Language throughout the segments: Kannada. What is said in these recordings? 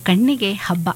ಕಣ್ಣಿಗೆ ಹಬ್ಬ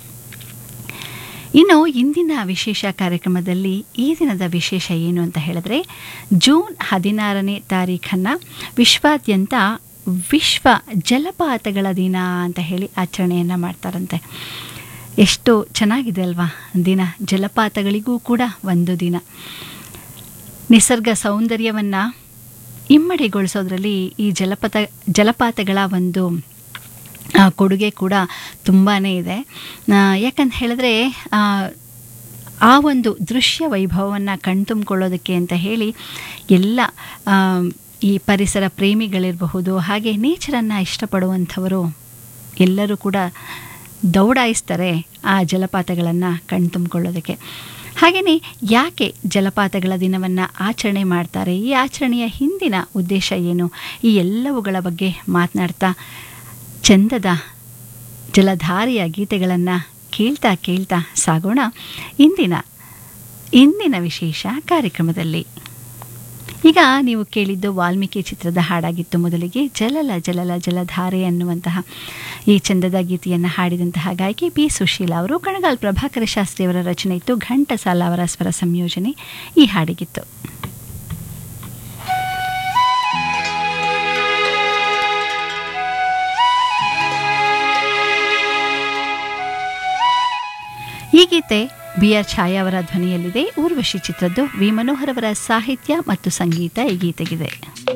ಇನ್ನು ಇಂದಿನ ವಿಶೇಷ ಕಾರ್ಯಕ್ರಮದಲ್ಲಿ ಈ ದಿನದ ವಿಶೇಷ ಏನು ಅಂತ ಹೇಳಿದ್ರೆ ಜೂನ್ ಹದಿನಾರನೇ ತಾರೀಖನ್ನು ವಿಶ್ವಾದ್ಯಂತ ವಿಶ್ವ ಜಲಪಾತಗಳ ದಿನ ಅಂತ ಹೇಳಿ ಆಚರಣೆಯನ್ನು ಮಾಡ್ತಾರಂತೆ ಎಷ್ಟು ಚೆನ್ನಾಗಿದೆ ಅಲ್ವಾ ದಿನ ಜಲಪಾತಗಳಿಗೂ ಕೂಡ ಒಂದು ದಿನ ನಿಸರ್ಗ ಸೌಂದರ್ಯವನ್ನು ಇಮ್ಮಡಿಗೊಳಿಸೋದ್ರಲ್ಲಿ ಈ ಜಲಪಾತ ಜಲಪಾತಗಳ ಒಂದು ಆ, ಕೊಡುಗೆ ಕೂಡ ತುಂಬಾ ಇದೆ ಆ, ಯಾಕಂತ ಹೇಳಿದ್ರೆ ಆ, ಆ ಒಂದು ದೃಶ್ಯ ವೈಭವವನ್ನು ಕಣ್ತುಂಬಿಕೊಳ್ಳೋದಕ್ಕೆ ಅಂತ ಹೇಳಿ ಎಲ್ಲ ಆ, ಈ ಪರಿಸರ ಪ್ರೇಮಿಗಳಿರಬಹುದು ಹಾಗೆ ನೇಚರನ್ನು ಇಷ್ಟಪಡುವಂಥವರು ಎಲ್ಲರೂ ಕೂಡ ದೌಡಾಯಿಸ್ತಾರೆ ಆ ಜಲಪಾತಗಳನ್ನು ಕಣ್ತುಂಬಿಕೊಳ್ಳೋದಕ್ಕೆ ಹಾಗೆಯೇ ಯಾಕೆ ಜಲಪಾತಗಳ ದಿನವನ್ನು ಆಚರಣೆ ಮಾಡ್ತಾರೆ ಈ ಆಚರಣೆಯ ಹಿಂದಿನ ಉದ್ದೇಶ ಏನು ಈ ಎಲ್ಲವುಗಳ ಬಗ್ಗೆ ಮಾತನಾಡ್ತಾ ಚಂದದ ಜಲಧಾರೆಯ ಗೀತೆಗಳನ್ನು ಕೇಳ್ತಾ ಕೇಳ್ತಾ ಸಾಗೋಣ ಇಂದಿನ ಇಂದಿನ ವಿಶೇಷ ಕಾರ್ಯಕ್ರಮದಲ್ಲಿ ಈಗ ನೀವು ಕೇಳಿದ್ದು ವಾಲ್ಮೀಕಿ ಚಿತ್ರದ ಹಾಡಾಗಿತ್ತು ಮೊದಲಿಗೆ ಜಲಲ ಜಲಲ ಜಲಧಾರೆ ಅನ್ನುವಂತಹ ಈ ಚಂದದ ಗೀತೆಯನ್ನು ಹಾಡಿದಂತಹ ಗಾಯಕಿ ಪಿ ಸುಶೀಲಾ ಅವರು ಕಣಗಾಲ್ ಪ್ರಭಾಕರ ಶಾಸ್ತ್ರಿಯವರ ರಚನೆ ಇತ್ತು ಘಂಟಸಾಲ ಅವರ ಸ್ವರ ಸಂಯೋಜನೆ ಈ ಹಾಡಿಗಿತ್ತು ಈ ಗೀತೆ ಬಿ ಆರ್ ಛಾಯಾ ಅವರ ಧ್ವನಿಯಲ್ಲಿದೆ ಊರ್ವಶಿ ಚಿತ್ರದ್ದು ವಿ ಮನೋಹರ್ ಅವರ ಸಾಹಿತ್ಯ ಮತ್ತು ಸಂಗೀತ ಈ ಗೀತೆಗಿದೆ